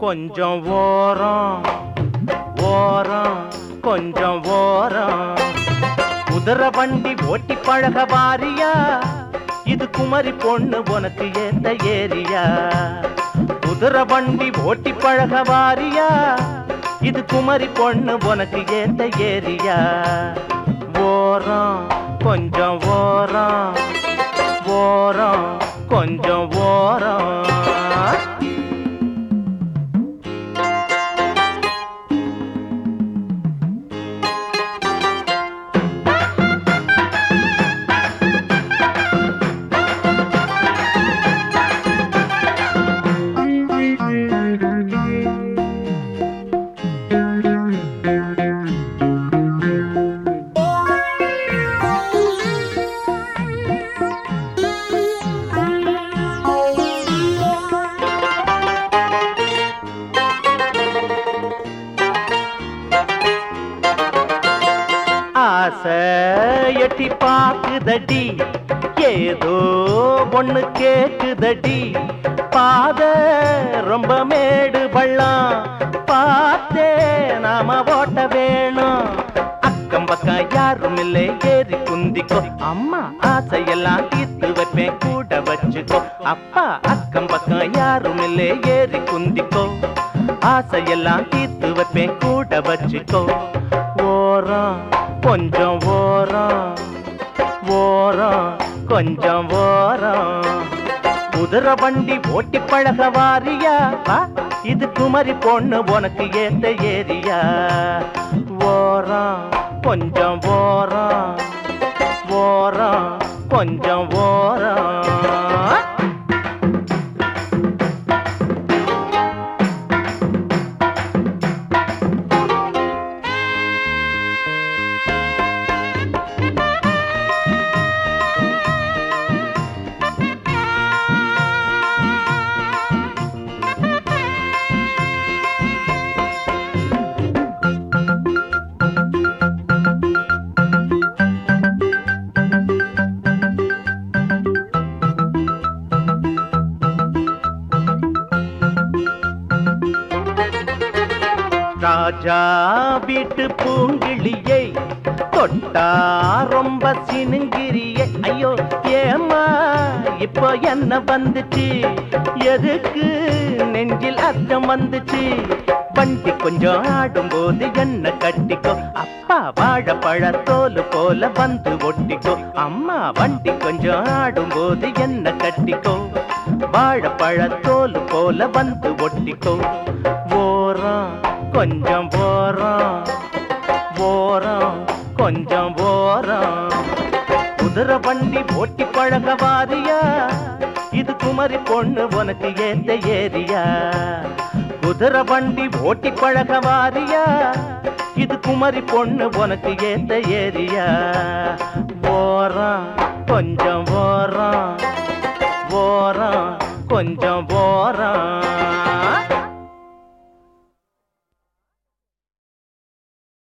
கொஞ்சம் ஓரம் ஓரம் கொஞ்சம் ஓரம் குதிரை வண்டி ஓட்டி பழக வாரியா இது குமரி பொண்ணு உனக்கு ஏத்த ஏரியா குதிரை வண்டி ஓட்டி பழக வாரியா இது குமரி பொண்ணு உனக்கு ஏத்த ஏரியா ஓரம் கொஞ்சம் ஓரம் ஓரம் கொஞ்சம் ஓரம் ஆசை எட்டி பாக்குதடி ஏதோ ஒண்ணு கேக்குதடி பாத ரொம்ப மேடு பள்ளம் பார்த்தே நாம ஓட்ட வேணும் அக்கம் பக்கம் யாரும் இல்லை ஏறி குந்திக்கோ அம்மா ஆசையெல்லாம் தீர்த்து வைப்பேன் கூட வச்சுக்கோ அப்பா அக்கம் பக்கம் யாரும் இல்லை ஏறி குந்திக்கோ ஆசையெல்லாம் தீர்த்து வைப்பேன் கூட வச்சுக்கோ ஓரம் கொஞ்சம் ஓரம் ஓரம் கொஞ்சம் ஓரம் குதிரை வண்டி ஓட்டி பழக வாரியா வா, இது குமரி பொண்ணு உனக்கு ஏத்த ஏரியா ஓரம் கொஞ்சம் ஓரம் ஓரம் கொஞ்சம் ஓரம் ராஜா வீட்டு பூங்கிழியை தொட்டா ரொம்ப சினுங்கிரியே ஐயோ ஏமா இப்போ என்ன வந்துச்சு எதுக்கு நெஞ்சில் அச்சம் வந்துச்சு வண்டி கொஞ்சம் ஆடும்போது என்ன கட்டிக்கோ அப்பா வாழைப்பழ தோல் போல வந்து ஒட்டிக்கோ அம்மா வண்டி கொஞ்சம் ஆடும்போது என்ன கட்டிக்கோ வாழைப்பழ தோல் போல வந்து ஒட்டிக்கோ ஓரம் கொஞ்சம் ஓரம் ஓரம் கொஞ்சம் ஓரம் குதிரை வண்டி ஓட்டி பழக வாரியா இது குமரி பொண்ணு உனக்கு ஏத்த ஏரியா குதிரை வண்டி ஓட்டி பழக வாரியா இது குமரி பொண்ணு உனக்கு ஏத்த ஏரியா ஓரம் கொஞ்சம் ஓரம் ஓரம் கொஞ்சம் ஓரம்